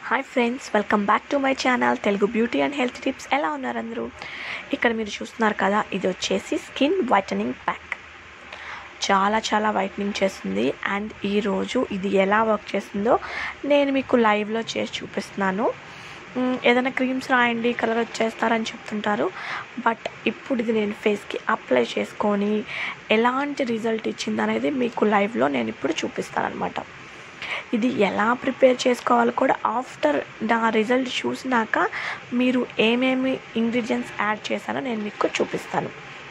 hi friends welcome back to my channel Telugu beauty and health tips ఎలా ఉన్నారు అందరూ ఇక్కడ మీరు చూస్తున్నారు కదా ఇది వచ్చేసి స్కిన్ వైటనింగ్ ప్యాక్ చాలా చాలా వైటనింగ్ చేస్తుంది అండ్ ఈరోజు ఇది ఎలా వర్క్ చేస్తుందో నేను మీకు లైవ్లో చేసి చూపిస్తున్నాను మ్, ఏదైనా క్రీమ్స్ రాయండి కలర్ వచ్చేస్తారని చెప్తుంటారు బట్ ఇప్పుడు ఇది నేను ఫేస్కి అప్లై చేసుకొని ఎలాంటి రిజల్ట్ ఇచ్చింది అనేది మీకు లైవ్లో నేను ఇప్పుడు చూపిస్తాను అనమాట ఇది ఎలా ప్రిపేర్ చేసుకోవాలో కూడా ఆఫ్టర్ నా రిజల్ట్ చూసినాక మీరు ఏమేమి ఇంగ్రీడియంట్స్ యాడ్ చేశానో నేను మీకు చూపిస్తాను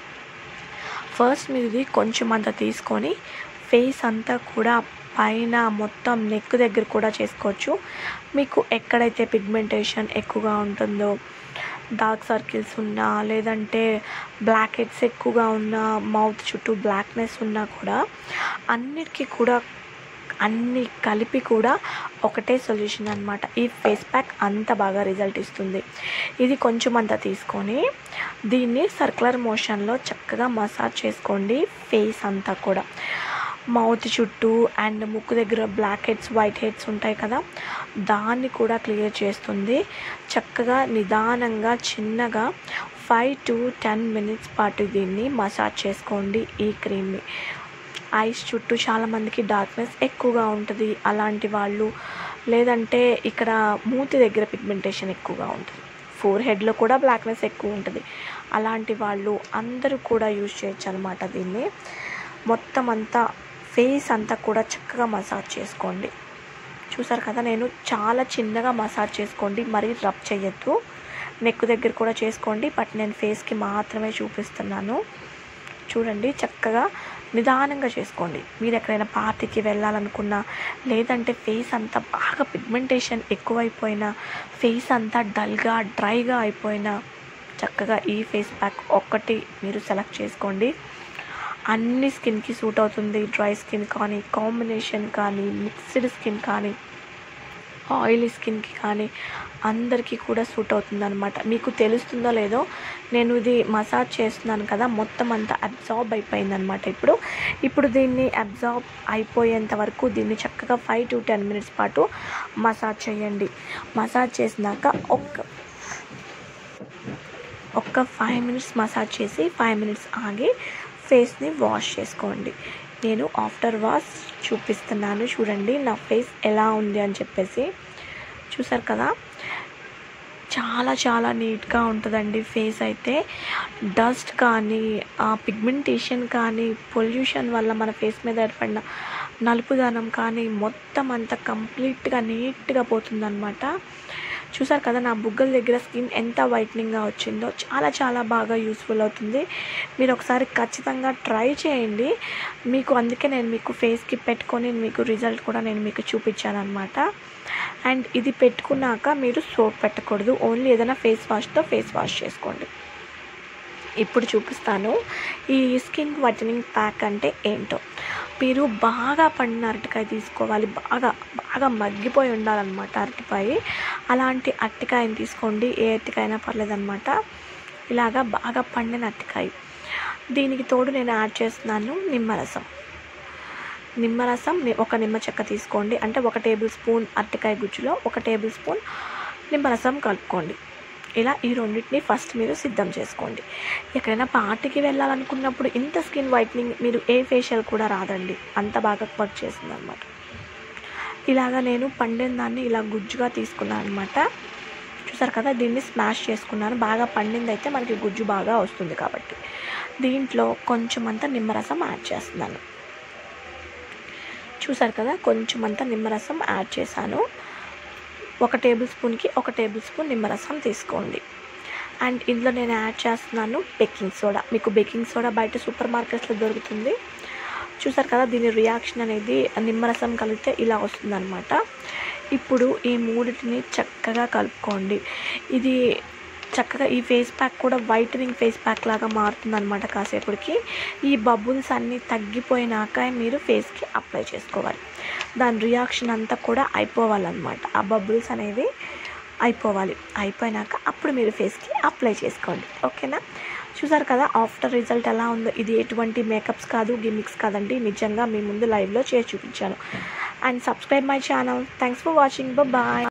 ఫస్ట్ మీరు ఇది కొంచెం అంత తీసుకొని ఫేస్ అంతా కూడా పైన మొత్తం నెక్ దగ్గర కూడా చేసుకోవచ్చు మీకు ఎక్కడైతే పిగ్మెంటేషన్ ఎక్కువగా ఉంటుందో డార్క్ సర్కిల్స్ ఉన్నా లేదంటే బ్లాక్ హెడ్స్ ఎక్కువగా ఉన్నా మౌత్ చుట్టూ బ్లాక్నెస్ ఉన్నా కూడా అన్నిటికీ కూడా అన్నీ కలిపి కూడా ఒకటే సొల్యూషన్ అనమాట ఈ ఫేస్ ప్యాక్ అంత బాగా రిజల్ట్ ఇస్తుంది ఇది కొంచెం అంత తీసుకొని దీన్ని సర్క్యులర్ మోషన్లో చక్కగా మసాజ్ చేసుకోండి ఫేస్ అంతా కూడా మౌత్ చుట్టూ అండ్ ముక్కు దగ్గర బ్లాక్ హెడ్స్ వైట్ హెడ్స్ ఉంటాయి కదా దాన్ని కూడా క్లియర్ చేస్తుంది చక్కగా నిదానంగా చిన్నగా ఫైవ్ టు టెన్ మినిట్స్ పాటు దీన్ని మసాజ్ చేసుకోండి ఈ క్రీమ్ని ఐస్ చుట్టూ చాలామందికి డార్క్నెస్ ఎక్కువగా ఉంటుంది అలాంటి వాళ్ళు లేదంటే ఇక్కడ మూతి దగ్గర పిగ్మెంటేషన్ ఎక్కువగా ఉంటుంది ఫోర్ హెడ్లో కూడా బ్లాక్నెస్ ఎక్కువ ఉంటుంది అలాంటి వాళ్ళు అందరూ కూడా యూజ్ చేయొచ్చు అనమాట దీన్ని మొత్తం అంతా ఫేస్ అంతా కూడా చక్కగా మసాజ్ చేసుకోండి చూసారు కదా నేను చాలా చిన్నగా మసాజ్ చేసుకోండి మరీ రబ్ చేయొద్దు నెక్ దగ్గర కూడా చేసుకోండి బట్ నేను ఫేస్కి మాత్రమే చూపిస్తున్నాను చూడండి చక్కగా నిదానంగా చేసుకోండి మీరు ఎక్కడైనా పార్టీకి వెళ్ళాలనుకున్నా లేదంటే ఫేస్ అంతా బాగా పిగ్మెంటేషన్ ఎక్కువైపోయినా ఫేస్ అంతా డల్గా డ్రైగా అయిపోయినా చక్కగా ఈ ఫేస్ ప్యాక్ ఒక్కటి మీరు సెలెక్ట్ చేసుకోండి అన్ని స్కిన్కి సూట్ అవుతుంది డ్రై స్కిన్ కానీ కాంబినేషన్ కానీ మిక్స్డ్ స్కిన్ కానీ ఆయిలీ స్కిన్కి కానీ అందరికీ కూడా సూట్ అవుతుంది అనమాట మీకు తెలుస్తుందో లేదో నేను ఇది మసాజ్ చేస్తున్నాను కదా మొత్తం అంతా అబ్జార్బ్ అయిపోయిందనమాట ఇప్పుడు ఇప్పుడు దీన్ని అబ్జార్బ్ అయిపోయేంత వరకు దీన్ని చక్కగా ఫైవ్ టు టెన్ మినిట్స్ పాటు మసాజ్ చేయండి మసాజ్ చేసినాక ఒక్క ఒక్క ఫైవ్ మినిట్స్ మసాజ్ చేసి ఫైవ్ మినిట్స్ ఆగి ఫేస్ని వాష్ చేసుకోండి నేను ఆఫ్టర్ వాష్ చూపిస్తున్నాను చూడండి నా ఫేస్ ఎలా ఉంది అని చెప్పేసి చూసారు కదా చాలా చాలా నీట్గా ఉంటుందండి ఫేస్ అయితే డస్ట్ కానీ పిగ్మెంటేషన్ కానీ పొల్యూషన్ వల్ల మన ఫేస్ మీద ఏర్పడిన నలుపుదనం కానీ మొత్తం అంతా కంప్లీట్గా నీట్గా పోతుందన్నమాట చూసారు కదా నా బుగ్గల దగ్గర స్కిన్ ఎంత వైట్నింగ్గా వచ్చిందో చాలా చాలా బాగా యూస్ఫుల్ అవుతుంది మీరు ఒకసారి ఖచ్చితంగా ట్రై చేయండి మీకు అందుకే నేను మీకు ఫేస్కి పెట్టుకొని మీకు రిజల్ట్ కూడా నేను మీకు చూపించాను అనమాట అండ్ ఇది పెట్టుకున్నాక మీరు సోప్ పెట్టకూడదు ఓన్లీ ఏదైనా ఫేస్ వాష్తో ఫేస్ వాష్ చేసుకోండి ఇప్పుడు చూపిస్తాను ఈ స్కిన్ వైటనింగ్ ప్యాక్ అంటే ఏంటో మీరు బాగా పండిన అరటికాయ తీసుకోవాలి బాగా బాగా మగ్గిపోయి ఉండాలన్నమాట అరటికాయ అలాంటి అరటికాయని తీసుకోండి ఏ అరటికాయనా పర్లేదన్నమాట ఇలాగా బాగా పండిన అరటికాయ దీనికి తోడు నేను యాడ్ చేస్తున్నాను నిమ్మరసం నిమ్మరసం ని- ఒక నిమ్మ చెక్క తీసుకోండి అంటే ఒక టేబుల్ స్పూన్ అరటికాయ గుజ్జులో ఒక టేబుల్ స్పూన్ నిమ్మరసం కలుపుకోండి ఇలా ఈ రెండింటిని ఫస్ట్ మీరు సిద్ధం చేసుకోండి ఎక్కడైనా పార్టీకి వెళ్ళాలనుకున్నప్పుడు ఇంత స్కిన్ వైట్నింగ్ మీరు ఏ ఫేషియల్ కూడా రాదండి అంత బాగా వర్క్ చేస్తుంది అనమాట ఇలాగా నేను పండిన దాన్ని ఇలా గుజ్జుగా తీసుకున్నాను అనమాట చూసారు కదా దీన్ని స్మాష్ చేసుకున్నాను బాగా పండింది అయితే మనకి గుజ్జు బాగా వస్తుంది కాబట్టి దీంట్లో కొంచెం అంత నిమ్మరసం యాడ్ చేస్తున్నాను చూసారు కదా కొంచెం అంత నిమ్మరసం యాడ్ చేశాను ఒక టేబుల్ స్పూన్కి ఒక టేబుల్ స్పూన్ నిమ్మరసం తీసుకోండి అండ్ ఇందులో నేను యాడ్ చేస్తున్నాను బేకింగ్ సోడా మీకు బేకింగ్ సోడా బయట సూపర్ మార్కెట్స్లో దొరుకుతుంది చూసారు కదా దీని రియాక్షన్ అనేది నిమ్మరసం కలిపితే ఇలా వస్తుందన్నమాట ఇప్పుడు ఈ మూడిటిని చక్కగా కలుపుకోండి ఇది చక్కగా ఈ ఫేస్ ప్యాక్ కూడా వైటనింగ్ ఫేస్ ప్యాక్ లాగా మారుతుంది అనమాట కాసేపటికి ఈ బబుల్స్ అన్నీ తగ్గిపోయినాక మీరు ఫేస్కి అప్లై చేసుకోవాలి దాని రియాక్షన్ అంతా కూడా అయిపోవాలన్నమాట ఆ బబుల్స్ అనేవి అయిపోవాలి అయిపోయినాక అప్పుడు మీరు ఫేస్కి అప్లై చేసుకోండి ఓకేనా చూసారు కదా ఆఫ్టర్ రిజల్ట్ ఎలా ఉందో ఇది ఎటువంటి మేకప్స్ కాదు గిమిక్స్ కాదండి నిజంగా మీ ముందు లైవ్లో చేసి చూపించాను and subscribe my channel thanks for watching bye